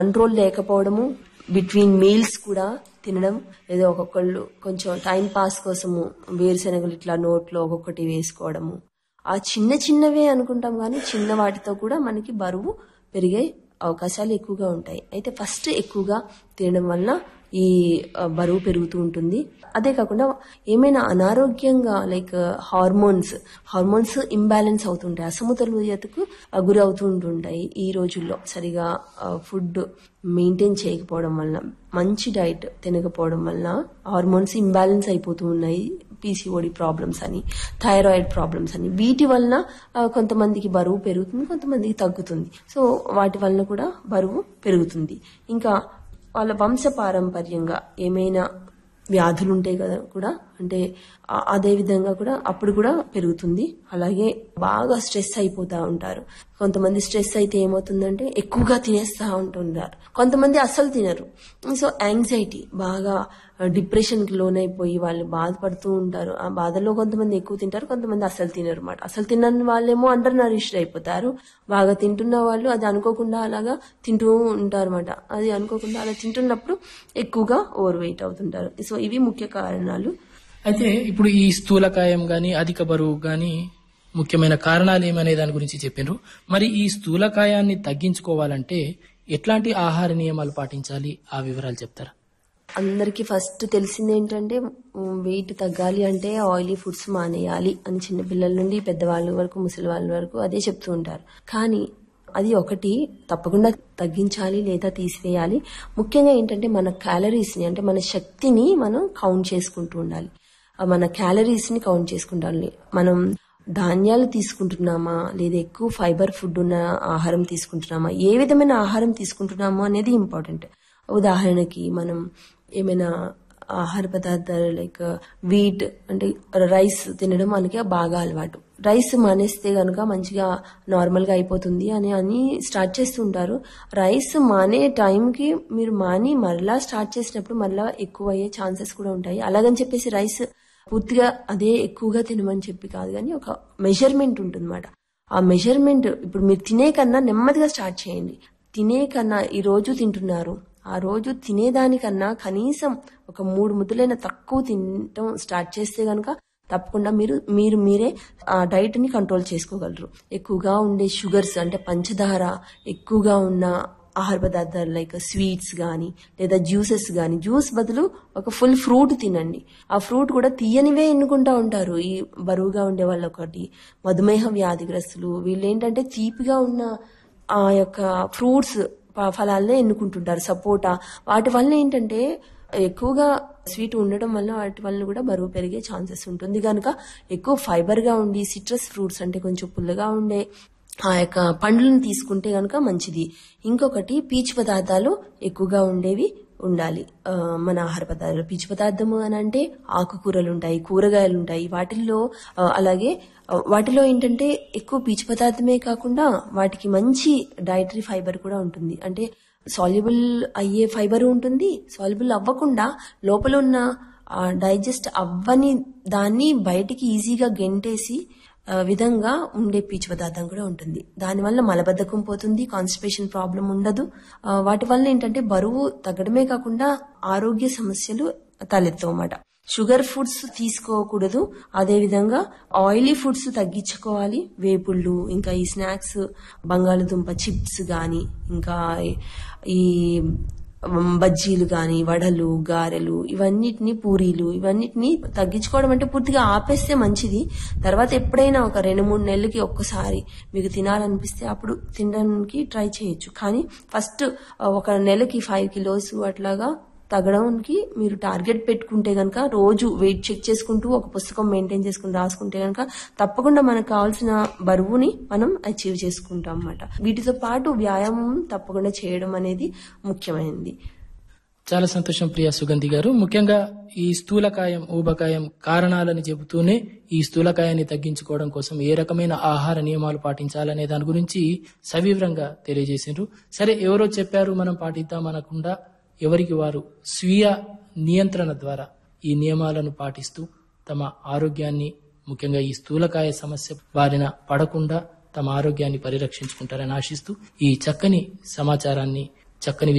control లేకపోవడము between meals కూడా తినడం ఏదో ఒక్కొక్కళ్ళు కొంచెం టైం పాస్ కోసము వేరుశనగలు ఇట్లా నోట్లో ఒక్కొక్కటి వేసుకోవడము ఆ చిన్న చిన్నవే అనుకుంటాం కానీ చిన్న వాటితో కూడా మనకి బరువు పెరిగే అవకాశాలు ఎక్కువగా ఉంటాయి అయితే ఫస్ట్ ఎక్కువగా తినడం వల్ల ఈ ఆ, బరువు పెరుగుతూ ఉంటుంది అదే కాకుండా ఏమైనా అనారోగ్యంగా లైక్ హార్మోన్స్ హార్మోన్స్ ఇంబ్యాలెన్స్ అవుతుంటాయి అసమతుల్యతకు ఆ, గురి అవుతూ ఉంటుంటాయి ఈ రోజుల్లో సరిగా ఫుడ్ మెయింటైన్ చేయకపోవడం వల్ల మంచి డైట్ తినకపోవడం వల్ల హార్మోన్స్ ఇంబ్యాలెన్స్ అయిపోతూ ఉన్నాయి పీసీఓడి ప్రాబ్లమ్స్ అని థైరాయిడ్ ప్రాబ్లమ్స్ అని వీటి వలన ఆ, కొంతమందికి బరువు పెరుగుతుంది కొంతమందికి తగ్గుతుంది సో వాటి వలన కూడా బరువు పెరుగుతుంది ఇంకా వాళ్ళ వంశ పారంపర్యంగా ఏమైనా వ్యాధులు ఉంటాయి కదా కూడా అంటే ఆ- అదే విధంగా కూడా అప్పుడు కూడా పెరుగుతుంది అలాగే బాగా స్ట్రెస్ అయిపోతా ఉంటారు కొంతమంది స్ట్రెస్ అయితే ఏమవుతుందంటే ఎక్కువగా తినేస్తా ఉంటుంటారు కొంతమంది అస్సలు తినరు సో యాంగ్జైటీ బాగా డిప్రెషన్ కి లోనైపోయి వాళ్ళు బాధపడుతూ ఉంటారు ఆ బాధలో కొంతమంది ఎక్కువ తింటారు కొంతమంది అస్సలు తినరు అనమాట అసలు తినని వాళ్ళేమో అండర్ నరిష్డ్ అయిపోతారు బాగా తింటున్న వాళ్ళు అది అనుకోకుండా అలాగా తింటూ ఉంటారు అనమాట అది అనుకోకుండా అలా తింటున్నప్పుడు ఎక్కువగా ఓవర్ వెయిట్ అవుతుంటారు సో ఇవి ముఖ్య కారణాలు అయితే ఇప్పుడు ఈ స్థూలకాయం గాని అధిక బరువు గాని ముఖ్యమైన కారణాలు ఏమనే దాని గురించి చెప్పిండ్రు మరి ఈ స్థూలకాయాన్ని తగ్గించుకోవాలంటే ఎట్లాంటి ఆహార నియమాలు పాటించాలి ఆ వివరాలు చెప్తారా అందరికి ఫస్ట్ తెలిసింది ఏంటంటే వెయిట్ తగ్గాలి అంటే ఆయిలీ ఫుడ్స్ మానేయాలి అని చిన్న పిల్లల నుండి పెద్దవాళ్ళ వరకు ముసలి వాళ్ళ వరకు అదే చెప్తూ ఉంటారు కానీ అది ఒకటి తప్పకుండా తగ్గించాలి లేదా తీసివేయాలి ముఖ్యంగా ఏంటంటే మన క్యాలరీస్ ని అంటే మన శక్తిని మనం కౌంట్ చేసుకుంటూ ఉండాలి ఆ మన క్యాలరీస్ ని కౌంట్ చేసుకుంటాలి మనం ధాన్యాలు తీసుకుంటున్నామా లేదా ఎక్కువ ఫైబర్ ఫుడ్ ఉన్న ఆహారం తీసుకుంటున్నామా ఏ విధమైన ఆహారం తీసుకుంటున్నామో అనేది ఇంపార్టెంట్ ఉదాహరణకి మనం ఏమైనా ఆహార పదార్థాలు లైక్ వీట్ అంటే రైస్ తినడం మనకి బాగా అలవాటు రైస్ మానేస్తే గనుక మంచిగా నార్మల్ గా అయిపోతుంది అని అని స్టార్ట్ చేస్తుంటారు రైస్ మానే టైంకి మీరు మాని మరలా స్టార్ట్ చేసినప్పుడు మరలా ఎక్కువ అయ్యే ఛాన్సెస్ కూడా ఉంటాయి అలాగని చెప్పేసి రైస్ పూర్తిగా అదే ఎక్కువగా తినమని చెప్పి కాదు కానీ ఒక మెజర్మెంట్ ఉంటుందన్నమాట ఆ మెజర్మెంట్ ఇప్పుడు మీరు తినే కన్నా నెమ్మదిగా స్టార్ట్ చేయండి తినే కన్నా ఈ రోజు తింటున్నారు ఆ రోజు తినేదానికన్నా కనీసం ఒక మూడు ముద్దలైన తక్కువ తినటం స్టార్ట్ చేస్తే గనుక తప్పకుండా మీరు మీరు మీరే ఆ డైట్ ని కంట్రోల్ చేసుకోగలరు ఎక్కువగా ఉండే షుగర్స్ అంటే పంచదార ఎక్కువగా ఉన్న ఆహార పదార్థాలు లైక్ స్వీట్స్ గాని లేదా జ్యూసెస్ గాని జ్యూస్ బదులు ఒక ఫుల్ ఫ్రూట్ తినండి ఆ ఫ్రూట్ కూడా తీయనివే ఎన్నుకుంటా ఉంటారు ఈ బరువుగా ఉండే వాళ్ళు ఒకటి మధుమేహ వ్యాధిగ్రస్తులు వీళ్ళు ఏంటంటే తీపిగా ఉన్న ఆ యొక్క ఫ్రూట్స్ ఫలాలనే ఎన్నుకుంటుంటారు సపోటా వాటి వల్ల ఏంటంటే ఎక్కువగా స్వీట్ ఉండడం వల్ల వాటి వల్ల కూడా బరువు పెరిగే ఛాన్సెస్ ఉంటుంది కనుక ఎక్కువ ఫైబర్ గా ఉండి సిట్రస్ ఫ్రూట్స్ అంటే కొంచెం పుల్లగా ఉండే ఆ యొక్క పండ్లను తీసుకుంటే గనుక మంచిది ఇంకొకటి పీచు పదార్థాలు ఎక్కువగా ఉండేవి ఉండాలి ఆ, మన ఆహార పదార్థాలు పీచు పదార్థము అని అంటే ఆకుకూరలు ఉంటాయి కూరగాయలు ఉంటాయి వాటిల్లో ఆ, అలాగే ఆ, వాటిలో ఏంటంటే ఎక్కువ పీచు పదార్థమే కాకుండా వాటికి మంచి డైటరీ ఫైబర్ కూడా ఉంటుంది అంటే సాల్యుబుల్ అయ్యే ఫైబర్ ఉంటుంది సాల్యుబుల్ అవ్వకుండా లోపల ఉన్న డైజెస్ట్ అవ్వని దాన్ని బయటికి ఈజీగా గెంటేసి ఆ, విధంగా ఉండే పీచు పదార్థం కూడా ఉంటుంది దానివల్ల మలబద్ధకం పోతుంది కాన్స్టిపేషన్ ప్రాబ్లం ఉండదు ఆ, వాటి వల్ల ఏంటంటే బరువు తగ్గడమే కాకుండా ఆరోగ్య సమస్యలు తలెత్తవు అన్నమాట షుగర్ ఫుడ్స్ తీసుకోకూడదు అదే విధంగా ఆయిలీ ఫుడ్స్ తగ్గించుకోవాలి వేపుళ్ళు ఇంకా ఈ స్నాక్స్ బంగాళదుంప చిప్స్ గాని ఇంకా ఈ బజ్జీలు గాని వడలు గారెలు ఇవన్నిటిని పూరీలు ఇవన్నిటిని తగ్గించుకోవడం అంటే పూర్తిగా ఆపేస్తే మంచిది తర్వాత ఎప్పుడైనా ఒక రెండు మూడు నెలలకి ఒక్కసారి మీకు తినాలనిపిస్తే అప్పుడు తినడానికి ట్రై చేయొచ్చు కానీ ఫస్ట్ ఒక నెలకి ఫైవ్ కిలోస్ అట్లాగా తగ్గడానికి మీరు టార్గెట్ పెట్టుకుంటే గనక రోజు వెయిట్ చెక్ చేసుకుంటూ ఒక పుస్తకం మెయింటైన్ చేసుకుని రాసుకుంటే గనక తప్పకుండా మనకు కావాల్సిన బరువుని మనం అచీవ్ చేసుకుంటాం అన్నమాట వీటితో పాటు వ్యాయామం తప్పకుండా చేయడం అనేది ముఖ్యమైనది చాలా సంతోషం ప్రియా సుగంధి గారు ముఖ్యంగా ఈ స్థూలకాయం ఊబకాయం కారణాలని చెబుతూనే ఈ స్థూలకాయాన్ని తగ్గించుకోవడం కోసం ఏ రకమైన ఆహార నియమాలు పాటించాలనే దాని గురించి సవివరంగా తెలియజేసిండ్రు సరే ఎవరో చెప్పారు మనం పాటిద్దాం అనకుండా ఎవరికి వారు స్వీయ నియంత్రణ ద్వారా ఈ నియమాలను పాటిస్తూ తమ ఆరోగ్యాన్ని ముఖ్యంగా ఈ స్థూలకాయ సమస్య బారిన పడకుండా తమ ఆరోగ్యాన్ని పరిరక్షించుకుంటారని ఆశిస్తూ ఈ చక్కని సమాచారాన్ని చక్కని